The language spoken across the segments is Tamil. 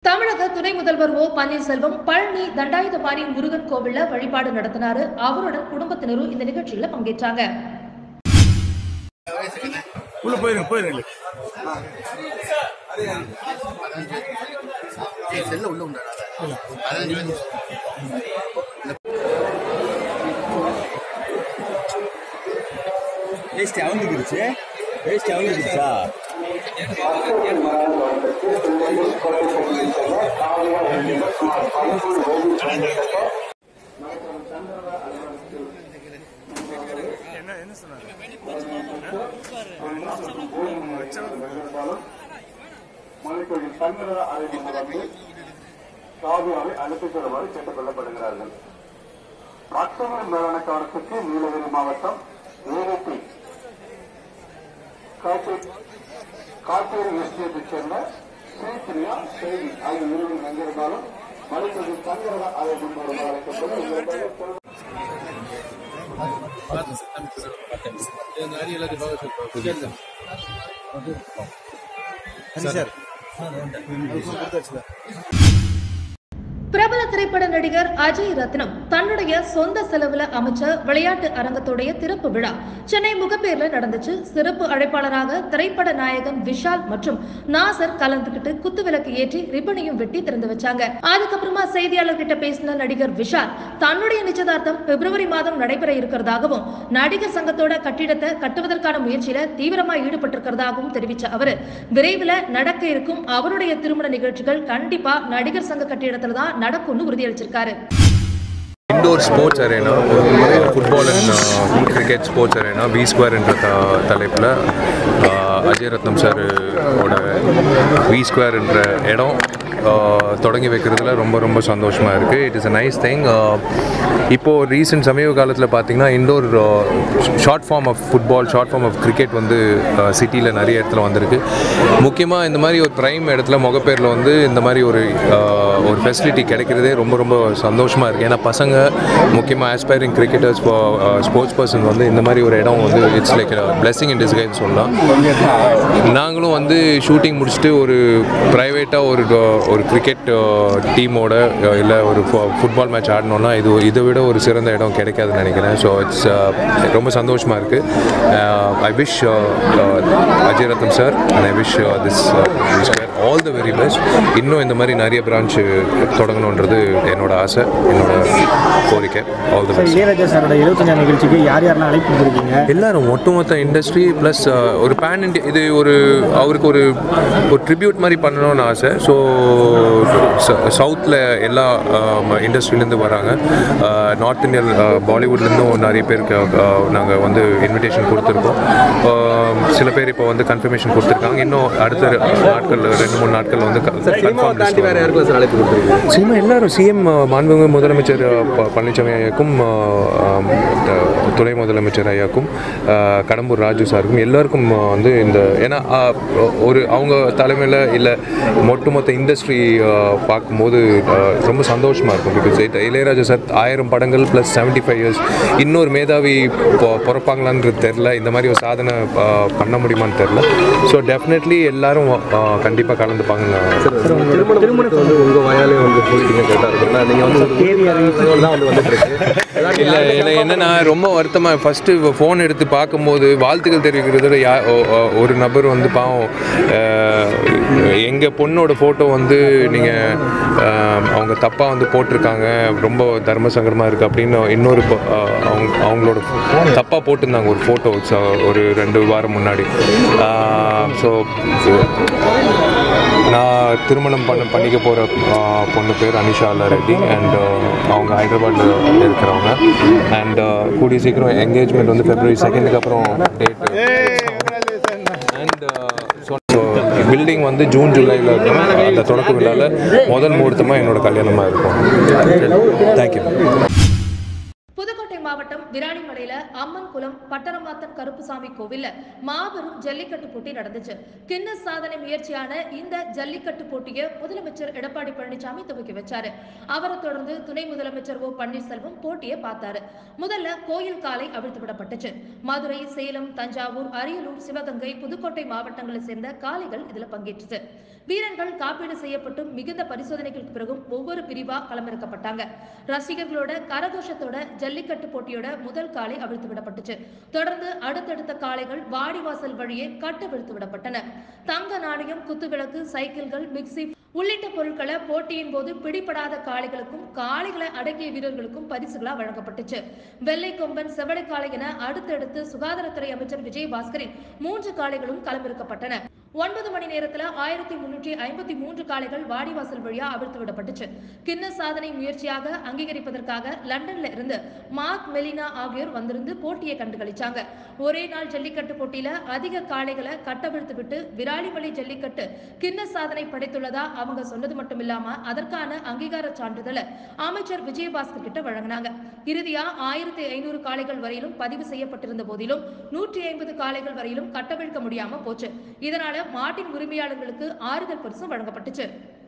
தமிழக துணை முதல்வர் ஓ பன்னீர்செல்வம் பழனி தண்டாயுதபாணி முருகன் கோவில்ல வழிபாடு நடத்தினாரு அவருடன் குடும்பத்தினரும் இந்த நிகழ்ச்சியில பங்கேற்றாங்க உள்ள போயிருங்க போயிருங்க செல்ல உள்ள உண்டாடா பதினஞ்சு பேர் வேஸ்ட் அவங்களுக்குருச்சு வேஸ்ட் அவங்களுக்குருச்சா என்ன என்ன சொன்னாங்க மலைக்கோயில் சங்கர அறையிலிருந்து காவியாவை அழைத்துச் செல்லுமாறு கேட்டுக் கொள்ளப்படுகிறார்கள் மற்றொரு மேலான கவனத்துக்கு நீலகிரி மாவட்டம் ஏரிபி காட்டூர் எஸ்டேட்டைச் சேர்ந்த ஸ்ரீபிரியா செய்தி ஆகிய இருவரும் எங்கிருந்தாலும் மலைக்கோயில் சங்கர அறை முன் வருமாறு அழைக்கப்படும் சார் பிரபல திரைப்பட நடிகர் அஜய் ரத்னம் தன்னுடைய சொந்த செலவுல அமைச்ச விளையாட்டு அரங்கத்துடைய திறப்பு விழா சென்னை முகப்பேர்ல நடந்துச்சு சிறப்பு அழைப்பாளராக திரைப்பட நாயகன் விஷால் மற்றும் நாசர் கலந்துகிட்டு குத்துவிளக்கு ஏற்றி ரிப்பனையும் வெட்டி திறந்து வச்சாங்க அதுக்கப்புறமா செய்தியாளர்கிட்ட பேசின நடிகர் விஷால் தன்னுடைய நிச்சயதார்த்தம் பிப்ரவரி மாதம் நடைபெற இருக்கிறதாகவும் நடிகர் சங்கத்தோட கட்டிடத்தை கட்டுவதற்கான முயற்சியில தீவிரமா ஈடுபட்டிருக்கிறதாகவும் தெரிவிச்ச அவரு விரைவில் நடக்க இருக்கும் அவருடைய திருமண நிகழ்ச்சிகள் கண்டிப்பா நடிகர் சங்க கட்டிடத்துல தான் நடக்கும்னு உறுதியளிச்சிருக்காரு indoor sports arena football and cricket sports arena B square என்ற த தலைப்பில் அஜய் ரத்னம் சார் ஓட வி ஸ்கொயர் என்ற இடம் ஆஹ், தொடங்கி வைக்கிறதுல ரொம்ப ரொம்ப சந்தோஷமாக இருக்குது it is a nice thing இப்போது ரீசெண்ட் சமீப காலத்தில் பார்த்தீங்கன்னா indoor short form of football short form of cricket வந்து சிட்டியில் நிறைய இடத்துல வந்திருக்கு முக்கியமாக இந்த மாதிரி ஒரு ப்ரைம் இடத்துல முகப்பேரில் வந்து இந்த மாதிரி ஒரு ஆஹ், ஒரு ஃபெசிலிட்டி கிடைக்கிறதே ரொம்ப ரொம்ப சந்தோஷமாக இருக்குது ஏன்னா பசங்க முக்கியமாக ஆஸ்பைரிங் கிரிக்கெட்டர்ஸ் ஸ்போர்ட்ஸ் பர்சன் வந்து இந்த மாதிரி ஒரு இடம் வந்து இட்ஸ் லைக் பிளெஸிங் இன் டிஸ்கைன்னு சொல்லலாம் நாங்களும் வந்து ஷூட்டிங் முடிச்சுட்டு ஒரு ப்ரைவேட்டாக ஒரு ஒரு கிரிக்கெட் டீமோட இல்லை ஒரு ஃபுட்பால் மேட்ச் ஆடணும்னா இது இதை விட ஒரு சிறந்த இடம் கிடைக்காதுன்னு நினைக்கிறேன் ஸோ இட்ஸ் ரொம்ப சந்தோஷமாக இருக்குது I wish Ajay Rathnam sir and I wish this all the very best இன்னும் இந்த மாதிரி நிறைய பிரான்ச் தொடங்கணுன்றது என்னோட ஆசை என்னோட கோரிக்கை ஆல் த பெஸ்ட் இளையராஜா சாரோட எழுபத்தஞ்சாம் நிகழ்ச்சிக்கு யார் யாரெல்லாம் அழைப்பு கொடுத்துருக்கீங்க எல்லாரும் ஒட்டுமொத்த இண்டஸ்ட்ரி ப்ளஸ் ஒரு பேன் இண்டியா இது ஒரு அவருக்கு ஒரு ஒரு ட்ரிபியூட் மாதிரி பண்ணணும்னு ஆசை ஸோ சவுத்தில் எல்லா இண்டஸ்ட்ரியிலேருந்து வராங்க நார்த் இந்தியன் பாலிவுட்லேருந்தும் நிறைய பேருக்கு நாங்கள் வந்து இன்விடேஷன் கொடுத்துருக்கோம் அஹ், சில பேர் இப்போ வந்து கன்ஃபர்மேஷன் கொடுத்துருக்காங்க இன்னும் அடுத்த நாட்கள் ரெண்டு மூணு நாட்கள் வந்து கன்ஃபார்ம் வேறு யாருக்கும் சார் அழைப்பு கொடுத்துருக்கீங்க சினிமா எல்லாரும் சிஎம் மாண்புமிகு முதலமைச்சர் அஹ், ப- பழனிசாமி ஐயாக்கும் அஹ், ஆம், த- துணை முதலமைச்சர் ஐயாக்கும் அஹ், கடம்பூர் ராஜு சாருக்கும் எல்லாருக்கும் அஹ், வந்து இந்த ஏன்னா அஹ், ஒரு அவங்க தலைமையில் இல்லை ஒட்டுமொத்த இண்டஸ்ட்ரி பார்க்கும்போது அஹ், ரொம்ப சந்தோஷமாக இருக்கும் பிகாஸ் இளையராஜா சார் ஆயிரம் படங்கள் ப்ளஸ் செவன்ட்டி ஃபைவ் இயர்ஸ் இன்னொரு மேதாவி பொ- பிறப்பாங்களான்றது தெரில இந்த மாதிரி ஒரு சாதனை அஹ், பண்ண முடியுமான்னு தெரில ஸோ டெஃபினெட்லி எல்லாரும் கண்டிப்பாக கலந்துப்பாங்கன்னு நான் திருமணத்தை வந்து உங்க வாயாலே வந்து சொல்லிட்டீங்க கரெக்டா இருக்கும்ல நீங்க வந்து தேதி தான் வந்து வந்துட்டு இருக்கு இல்லை எனக்கு என்னன்னா ரொம்ப வருத்தமாக ஃபஸ்ட்டு ஃபோன் எடுத்து பார்க்கும்போது வாழ்த்துக்கள் தெரிவிக்கிறதோட யா ஒ- ஒ- ஒரு நபர் வந்து பாவம் எங்கள் பொண்ணோட ஃபோட்டோ வந்து நீங்கள் அவங்க தப்பாக வந்து போட்டிருக்காங்க ரொம்ப தர்ம சங்கடமாக இருக்குது அப்படின்னு இன்னொரு பொ- அஹ், அவங்க அவங்களோட தப்பாக போட்டிருந்தாங்க ஒரு ஃபோட்டோ ஒரு ரெண்டு வாரம் முன்னாடி ஸோ நான் திருமணம் பண்ண பண்ணிக்க போகிற பொண்ணு பேர் அனிஷா அல்லா ரெட்டி அண்ட் அவங்க ஹைதராபாத்தில் இருக்கிறவங்க அண்ட் கூடிய சீக்கிரம் என்கேஜ்மெண்ட் வந்து ஃபெப்ரவரி செகண்டுக்கு அப்புறம் டேட் அண்ட் ஸோ பில்டிங் வந்து ஜூன் ஜூலையில் இருக்கும் அந்த தொடக்க விழாவில் முதல் முகூர்த்தமாக என்னோட கல்யாணமாக இருக்கும் தேங்க்யூ புதுக்கோட்டை மாவட்டம் விராலிமலையில அம்மன் குளம் பட்டரமாத்தன் கருப்புசாமி கோவில்ல மாபெரும் ஜல்லிக்கட்டு போட்டி நடந்துச்சு கின்னஸ் சாதனை முயற்சியான இந்த ஜல்லிக்கட்டு போட்டியை முதலமைச்சர் எடப்பாடி பழனிசாமி துவக்கி வச்சாரு அவரை தொடர்ந்து துணை முதலமைச்சர் ஓ பன்னீர்செல்வம் போட்டியை பார்த்தாரு முதல்ல கோயில் காலை அவிழ்த்து விடப்பட்டுச்சு மதுரை சேலம் தஞ்சாவூர் அரியலூர் சிவகங்கை புதுக்கோட்டை மாவட்டங்களை சேர்ந்த காளைகள் இதுல பங்கேற்றுச்சு வீரர்கள் காப்பீடு செய்யப்பட்டும் மிகுந்த பரிசோதனைகளுக்கு பிறகும் ஒவ்வொரு பிரிவா களமிறக்கப்பட்டாங்க ரசிகர்களோட கரகோஷத்தோட ஜல்லிக்கட்டு போட்டியோட முதல் காலை அவிழ்த்து விடப்பட்டுச்சு தொடர்ந்து அடுத்தடுத்த காளைகள் வாடிவாசல் வழியே கட்டவிழ்த்து விடப்பட்டன தங்க நாணயம் குத்துவிளக்கு சைக்கிள்கள் மிக்சி உள்ளிட்ட பொருட்களை போட்டியின் போது பிடிபடாத காளைகளுக்கும் காளைகளை அடக்கிய வீரர்களுக்கும் பரிசுகளா வழங்கப்பட்டுச்சு வெள்ளை கொம்பன் செவடை காளை என அடுத்தடுத்து சுகாதாரத்துறை அமைச்சர் விஜயபாஸ்கரின் மூன்று காளைகளும் களமிறக்கப்பட்டன ஒன்பது மணி நேரத்துல ஆயிரத்தி முன்னூற்றி ஐம்பத்தி மூன்று காளைகள் வாடிவாசல் வழியா அவிழ்த்து விடப்பட்டுச்சு கின்ன சாதனை முயற்சியாக அங்கீகரிப்பதற்காக லண்டன்ல இருந்து மார்க் மெலினா ஆகியோர் வந்திருந்து போட்டியை கண்டுகளிச்சாங்க ஒரே நாள் ஜல்லிக்கட்டு போட்டியில அதிக காளைகளை கட்டவிழ்த்து விட்டு விராலிமலை ஜல்லிக்கட்டு கின்ன சாதனை படைத்துள்ளதா அவங்க சொன்னது மட்டும் இல்லாம அதற்கான அங்கீகார சான்றிதழை அமைச்சர் விஜயபாஸ்கர் கிட்ட வழங்கினாங்க இறுதியா ஆயிரத்தி ஐநூறு காளைகள் வரையிலும் பதிவு செய்யப்பட்டிருந்த போதிலும் நூற்றி ஐம்பது காளைகள் வரையிலும் கட்டவிழ்க்க முடியாம போச்சு இதனால மாட்டின் உரிமையாளர்களுக்கு ஆறுதல் பரிசும் வழங்கப்பட்டுச்சு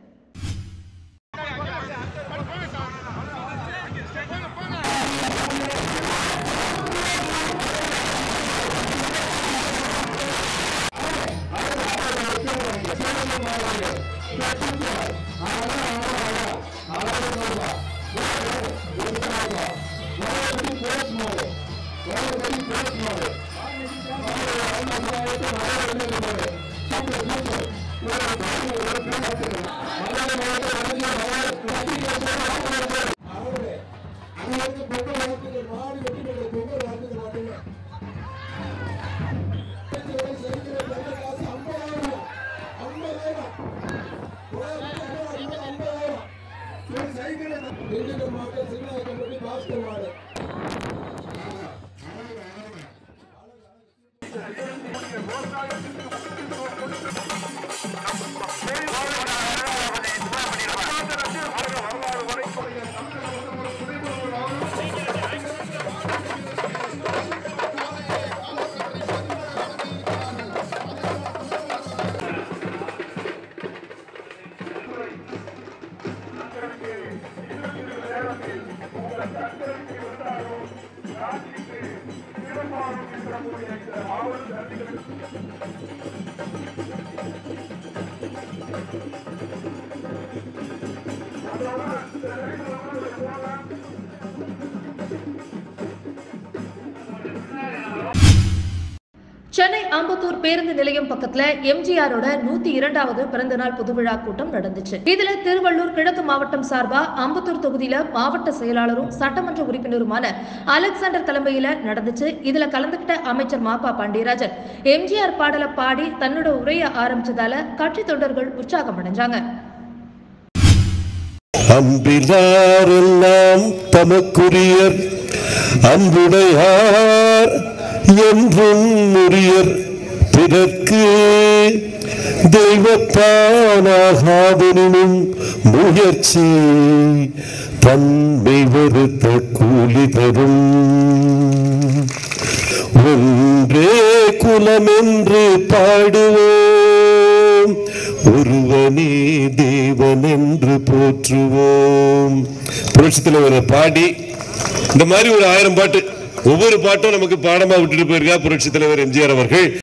சென்னை அம்பத்தூர் பேருந்து நிலையம் பக்கத்துல எம்ஜிஆரோட நூத்தி இரண்டாவது பிறந்தநாள் புதுவிழா கூட்டம் நடந்துச்சு இதுல திருவள்ளூர் கிழக்கு மாவட்டம் சார்பா அம்பத்தூர் தொகுதியில மாவட்ட செயலாளரும் சட்டமன்ற உறுப்பினருமான அலெக்சாண்டர் தலைமையில நடந்துச்சு இதுல கலந்துகிட்ட அமைச்சர் மாப்பா பாண்டியராஜன் எம்ஜிஆர் பாடலை பாடி தன்னோட உரையை ஆரம்பிச்சதால கட்சி தொண்டர்கள் உற்சாகம் அடைஞ்சாங்க அன்பிலாரெல்லாம் தமக்குரியர் அன்புடையார் என்றும் உரியர் பிறர்க்கு தெய்வத்தானாகாதெனும் முயற்சி தன்மை வருத்த கூலி தரும் ஒன்றே குலமென்று பாடுவோம் ஒருவனே தேவன் என்று போற்றுவோம் புரட்சி தலைவரை பாடி இந்த மாதிரி ஒரு ஆயிரம் பாட்டு ஒவ்வொரு பாட்டும் நமக்கு பாடமா விட்டுட்டு போயிருக்கா புரட்சி தலைவர் எம்ஜிஆர் அவர்கள்